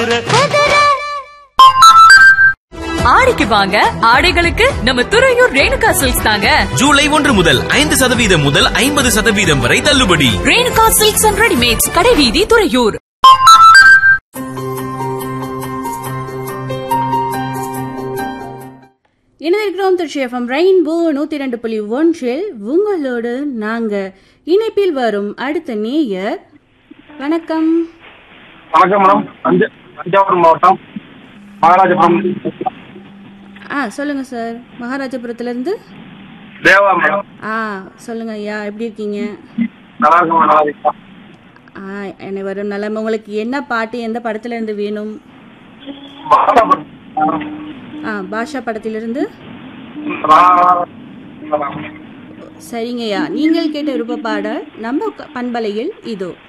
குதிரை ஆடிக்கு வாங்க ஆடைகளுக்கு நம்ம துறையூர் ரேணுகா சில்க்ஸ் தாங்க ஜூலை ஒன்று முதல் ஐந்து சதவீதம் முதல் ஐம்பது சதவீதம் வரை தள்ளுபடி ரேணுகா சில்க்ஸ் அண்ட் ரெடிமேட்ஸ் கடைவீதி துறையூர் இணைந்திருக்கிறோம் திருச்சி எஃப்எம் ரெயின்போ நூற்றி ரெண்டு புள்ளி ஒன்றில் உங்களோடு நாங்கள் இணைப்பில் வரும் அடுத்த நேயர் வணக்கம் வணக்கம் மேடம் தஞ்சை தஞ்சாவூர் மாவட்டம் மகாராஜபுரம் ஆ சொல்லுங்க சார் மகாராஜபுரத்துலேருந்து தேவா மேடம் ஆ சொல்லுங்க ஐயா எப்படி இருக்கீங்க நல்லா இருக்கும் நல்லா இருக்கா ஆ என்னை வரும் நலம் உங்களுக்கு என்ன பாட்டு எந்த படத்துல இருந்து வேணும் மகாராஜபுரம் ஆ பாஷா படத்திலிருந்து சரிங்கய்யா நீங்கள் கேட்ட விருப்ப பாடல் நம்ம பண்பலையில் இதோ